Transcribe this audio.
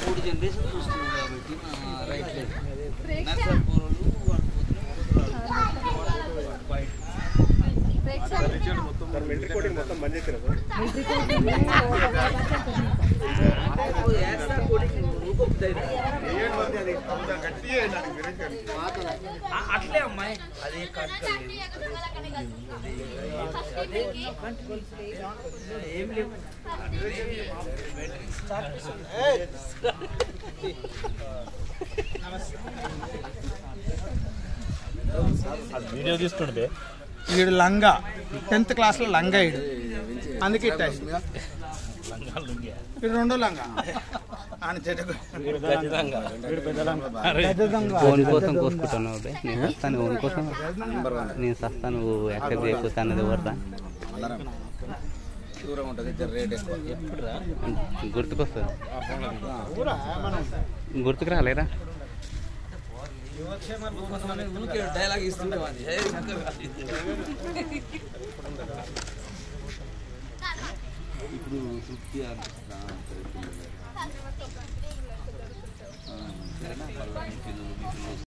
మూడు జనరేషన్ చూస్తున్నాం కాబట్టి రైట్ లేదు నర్సర్ పూర్వలు వాడు పోతున్నాం వైట్ వేస్తారు కోడింగ్ రూపొప్పుతాయి అట్లే అమ్మాయి అదే ఏం లేవు వీడియో తీస్తుండే వీడు లంగా టెన్త్ క్లాస్లో లంగా ఈడు అందుకే ఇట్ట అయింది. వీడు రెండో లంగా ఆయన చెట్టుకు ఫోన్ కోసం కోసుకుంటున్నావు బే. నేను వస్తాను ఫోన్ కోసం నేను సస్తాను నువ్వు ఎక్కడ చేయకపోతే అన్నది ఎవరిదా దూరం ఉంటుంది రేట్ ఎక్కువ గుర్తుకొస్తుంది గుర్తుకు రాలేరా డైలాగ్ ఇస్తుంటాం అది హే శంకర్ గారు. ఇప్పుడు తృప్తి అనిపిస్తుంది సరేనా పళ్ళ మీ పిల్లలు మీ పిల్లలు